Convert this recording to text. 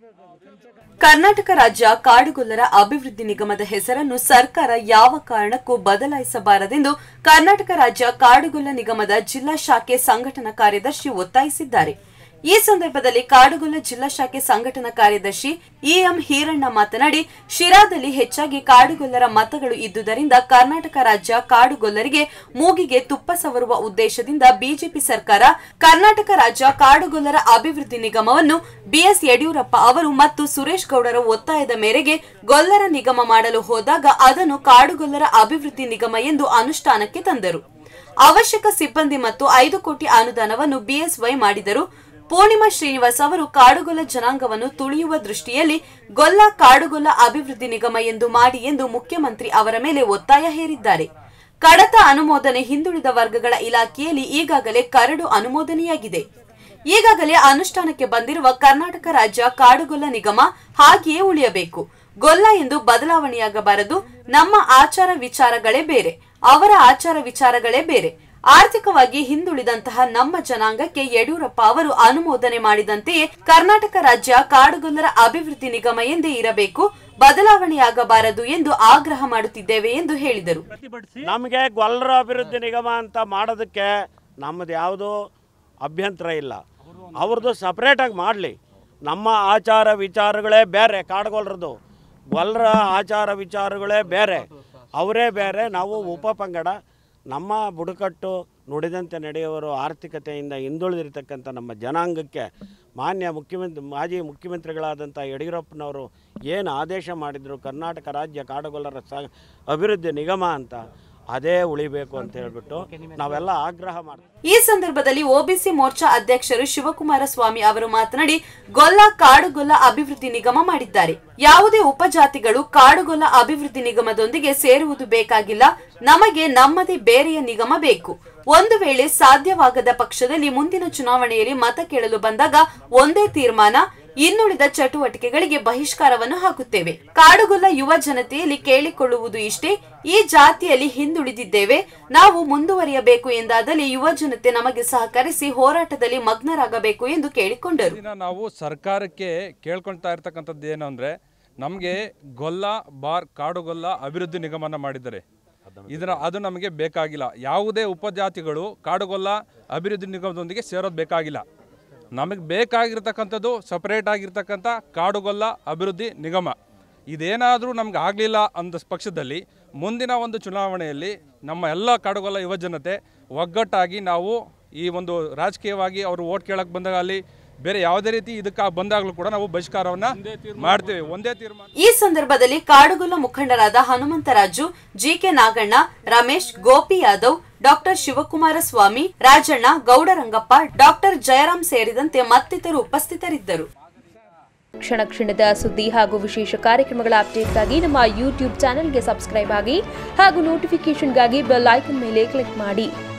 ಕರ್ನಾಟಕ ರಾಜ್ಯ ಕಾಡುಗೊಲ್ಲರ ಅಭಿವೃದ್ಧಿ ನಿಗಮದ ಹೆಸರನ್ನು ಸರ್ಕಾರ ಯಾವ ಕಾರಣಕ್ಕೂ ಬದಲಾಯಿಸಬಾರದೆಂದು ಕರ್ನಾಟಕ ರಾಜ್ಯ ಕಾಡುಗೊಲ್ಲ ನಿಗಮದ ಜಿಲ್ಲಾ ಶಾಖೆ ಸಂಘಟನಾ ಕಾರ್ಯದರ್ಶಿ ಒತ್ತಾಯಿಸಿದ್ದಾರೆ ಈ ಸಂದರ್ಭದಲ್ಲಿ ಕಾಡುಗೊಲ್ಲ ಜಿಲ್ಲಾ ಶಾಖೆ ಸಂಘಟನಾ ಕಾರ್ಯದರ್ಶಿ ಇಎಂ ಹೀರಣ್ಣ ಮಾತನಾಡಿ ಶಿರಾದಲ್ಲಿ ಹೆಚ್ಚಾಗಿ ಕಾಡುಗೊಲ್ಲರ ಮತಗಳು ಇದ್ದುದರಿಂದ ಕರ್ನಾಟಕ ರಾಜ್ಯ ಕಾಡುಗೊಲ್ಲರಿಗೆ ಮೂಗಿಗೆ ತುಪ್ಪ ಸವರುವ ಉದ್ದೇಶದಿಂದ ಬಿಜೆಪಿ ಸರ್ಕಾರ ಕರ್ನಾಟಕ ರಾಜ್ಯ ಕಾಡುಗೊಲ್ಲರ ಅಭಿವೃದ್ಧಿ ನಿಗಮವನ್ನು ಬಿಎಸ್ ಯಡಿಯೂರಪ್ಪ ಅವರು ಮತ್ತು ಸುರೇಶ್ ಗೌಡರ ಒತ್ತಾಯದ ಮೇರೆಗೆ ಗೊಲ್ಲರ ನಿಗಮ ಮಾಡಲು ಹೋದಾಗ ಅದನ್ನು ಕಾಡುಗೊಲ್ಲರ ಅಭಿವೃದ್ಧಿ ನಿಗಮ ಎಂದು ಅನುಷ್ಠಾನಕ್ಕೆ ತಂದರು ಅವಶ್ಯಕ ಸಿಬ್ಬಂದಿ ಮತ್ತು ಐದು ಕೋಟಿ ಅನುದಾನವನ್ನು ಬಿಎಸ್ವೈ ಮಾಡಿದರು ಪೂರ್ಣಿಮಾ ಶ್ರೀನಿವಾಸ್ ಅವರು ಕಾಡುಗೊಲ್ಲ ಜನಾಂಗವನ್ನು ತುಳಿಯುವ ದೃಷ್ಟಿಯಲ್ಲಿ ಗೊಲ್ಲ ಕಾಡುಗೊಲ್ಲ ಅಭಿವೃದ್ಧಿ ನಿಗಮ ಎಂದು ಮಾಡಿ ಎಂದು ಮುಖ್ಯಮಂತ್ರಿ ಅವರ ಮೇಲೆ ಒತ್ತಾಯ ಹೇರಿದ್ದಾರೆ ಕಡತ ಅನುಮೋದನೆ ಹಿಂದುಳಿದ ವರ್ಗಗಳ ಇಲಾಖೆಯಲ್ಲಿ ಈಗಾಗಲೇ ಕರಡು ಅನುಮೋದನೆಯಾಗಿದೆ ಈಗಾಗಲೇ ಅನುಷ್ಠಾನಕ್ಕೆ ಬಂದಿರುವ ಕರ್ನಾಟಕ ರಾಜ್ಯ ಕಾಡುಗೊಲ್ಲ ನಿಗಮ ಹಾಗೆಯೇ ಉಳಿಯಬೇಕು ಗೊಲ್ಲ ಎಂದು ಬದಲಾವಣೆಯಾಗಬಾರದು ನಮ್ಮ ಆಚಾರ ವಿಚಾರಗಳೇ ಬೇರೆ ಅವರ ಆಚಾರ ವಿಚಾರಗಳೇ ಬೇರೆ ಆರ್ಥಿಕವಾಗಿ ಹಿಂದುಳಿದಂತಹ ನಮ್ಮ ಜನಾಂಗಕ್ಕೆ ಯಡಿಯೂರಪ್ಪ ಅವರು ಅನುಮೋದನೆ ಮಾಡಿದಂತೆಯೇ ಕರ್ನಾಟಕ ರಾಜ್ಯ ಕಾಡುಗೊಲ್ಲರ ಅಭಿವೃದ್ಧಿ ನಿಗಮ ಎಂದೇ ಇರಬೇಕು ಬದಲಾವಣೆಯಾಗಬಾರದು ಎಂದು ಆಗ್ರಹ ಮಾಡುತ್ತಿದ್ದೇವೆ ಎಂದು ಹೇಳಿದರು ನಮಗೆ ಗೊಲ್ಲರ ಅಭಿವೃದ್ಧಿ ನಿಗಮ ಅಂತ ಮಾಡೋದಕ್ಕೆ ನಮ್ಮದು ಯಾವುದೂ ಅಭ್ಯಂತರ ಇಲ್ಲ ಅವ್ರದ್ದು ಸಪ್ರೇಟಾಗಿ ಮಾಡಲಿ ನಮ್ಮ ಆಚಾರ ವಿಚಾರಗಳೇ ಬೇರೆ ಕಾಡುಗೊಲ್ಲರದು ಗೊಲ್ಲರ ಆಚಾರ ವಿಚಾರಗಳೇ ಬೇರೆ ಅವರೇ ಬೇರೆ ನಾವು ಉಪ ಪಂಗಡ ನಮ್ಮ ಬುಡಕಟ್ಟು ನುಡಿದಂತೆ ನಡೆಯುವರು ಆರ್ಥಿಕತೆಯಿಂದ ಹಿಂದುಳಿದಿರ್ತಕ್ಕಂಥ ನಮ್ಮ ಜನಾಂಗಕ್ಕೆ ಮಾನ್ಯ ಮುಖ್ಯಮಂತ್ರಿ ಮಾಜಿ ಮುಖ್ಯಮಂತ್ರಿಗಳಾದಂಥ ಯಡಿಯೂರಪ್ಪನವರು ಏನು ಆದೇಶ ಮಾಡಿದರು ಕರ್ನಾಟಕ ರಾಜ್ಯ ಕಾಡುಗೊಲ್ಲರ ಸ ಅಭಿವೃದ್ಧಿ ನಿಗಮ ಅಂತ ಅದೇ ಉಳಿಬೇಕು ಅಂತ ಹೇಳ್ಬಿಟ್ಟು ನಾವೆಲ್ಲ ಆಗ್ರಹ ಮಾಡ್ತೀವಿ ಈ ಸಂದರ್ಭದಲ್ಲಿ ಒಬಿಸಿ ಮೋರ್ಚಾ ಅಧ್ಯಕ್ಷರು ಶಿವಕುಮಾರ ಸ್ವಾಮಿ ಅವರು ಮಾತನಾಡಿ ಗೊಲ್ಲ ಕಾಡುಗೊಲ್ಲ ಅಭಿವೃದ್ಧಿ ನಿಗಮ ಮಾಡಿದ್ದಾರೆ ಯಾವುದೇ ಉಪಜಾತಿಗಳು ಕಾಡುಗೊಲ್ಲ ಅಭಿವೃದ್ಧಿ ನಿಗಮದೊಂದಿಗೆ ಸೇರುವುದು ಬೇಕಾಗಿಲ್ಲ ನಮಗೆ ನಮ್ಮದೇ ಬೇರೆಯ ನಿಗಮ ಬೇಕು ಒಂದು ವೇಳೆ ಸಾಧ್ಯವಾಗದ ಪಕ್ಷದಲ್ಲಿ ಮುಂದಿನ ಚುನಾವಣೆಯಲ್ಲಿ ಮತ ಕೇಳಲು ಬಂದಾಗ ಒಂದೇ ತೀರ್ಮಾನ ಇನ್ನುಳಿದ ಚಟುವಟಿಕೆಗಳಿಗೆ ಬಹಿಷ್ಕಾರವನ್ನು ಹಾಕುತ್ತೇವೆ ಕಾಡುಗೊಲ್ಲ ಯುವ ಜನತೆಯಲ್ಲಿ ಕೇಳಿಕೊಳ್ಳುವುದು ಇಷ್ಟೇ ಈ ಜಾತಿಯಲ್ಲಿ ಹಿಂದುಳಿದಿದ್ದೇವೆ ನಾವು ಮುಂದುವರಿಯಬೇಕು ಎಂದಾದಲ್ಲಿ ಯುವ ಜನತೆ ನಮಗೆ ಸಹಕರಿಸಿ ಹೋರಾಟದಲ್ಲಿ ಮಗ್ನರಾಗಬೇಕು ಎಂದು ಕೇಳಿಕೊಂಡರು ದಿನ ನಾವು ಸರ್ಕಾರಕ್ಕೆ ಕೇಳ್ಕೊಳ್ತಾ ಇರ್ತಕ್ಕಂಥದ್ದು ಏನು ಅಂದರೆ ನಮಗೆ ಗೊಲ್ಲ ಬಾರ್ ಕಾಡುಗೊಲ್ಲ ಅಭಿವೃದ್ಧಿ ನಿಗಮನ ಮಾಡಿದ್ದಾರೆ ಇದರ ಅದು ನಮಗೆ ಬೇಕಾಗಿಲ್ಲ ಯಾವುದೇ ಉಪಜಾತಿಗಳು ಕಾಡುಗೊಲ್ಲ ಅಭಿವೃದ್ಧಿ ನಿಗಮದೊಂದಿಗೆ ಸೇರೋದು ಬೇಕಾಗಿಲ್ಲ ನಮಗೆ ಬೇಕಾಗಿರ್ತಕ್ಕಂಥದ್ದು ಸಪ್ರೇಟ್ ಆಗಿರ್ತಕ್ಕಂಥ ಕಾಡುಗೊಲ್ಲ ಅಭಿವೃದ್ಧಿ ನಿಗಮ ಇದೇನಾದರೂ ನಮ್ಗೆ ಆಗಲಿಲ್ಲ ಅಂದ ಪಕ್ಷದಲ್ಲಿ ಮುಂದಿನ ಒಂದು ಚುನಾವಣೆಯಲ್ಲಿ ನಮ್ಮ ಎಲ್ಲ ಕಾಡುಗೊಲ್ಲ ಯುವ ಜನತೆ ಒಗ್ಗಟ್ಟಾಗಿ ನಾವು ಈ ಒಂದು ರಾಜಕೀಯವಾಗಿ ಅವರು ಓಟ್ ಕೇಳಕ್ಕೆ ಬಂದಾಗ ಅಲ್ಲಿ ಬೇರೆ ಯಾವುದೇ ರೀತಿ ಇದಕ್ಕೆ ಬಂದಾಗಲೂ ಕೂಡ ನಾವು ಬಹಿಷ್ಕಾರವನ್ನ ಮಾಡ್ತೇವೆ ಒಂದೇ ತೀರ್ಮಾನ ಈ ಸಂದರ್ಭದಲ್ಲಿ ಕಾಡುಗೊಲ್ಲ ಮುಖಂಡರಾದ Hanumantharaju GK Naganna Ramesh Gopi Yadav doctor Shivakumara Swamy Rajanna Gowdarangappa doctor Jayaram ಸೇರಿದಂತೆ ಮತ್ತಿತರರು ಉಪಸ್ಥಿತರಿದ್ದರು ಕ್ಷಣ ಕ್ಷಣದ ಸುದ್ದಿ ಹಾಗೂ ವಿಶೇಷ ಕಾರ್ಯಕ್ರಮಗಳ ಅಪ್ಡೇಟ್ಗಾಗಿ ನಮ್ಮ ಯೂಟ್ಯೂಬ್ ಚಾನೆಲ್ಗೆ ಸಬ್ಸ್ಕ್ರೈಬ್ ಆಗಿ ಹಾಗೂ ನೋಟಿಫಿಕೇಷನ್ಗಾಗಿ ಬೆಲ್ ಐಕನ್ ಮೇಲೆ ಕ್ಲಿಕ್ ಮಾಡಿ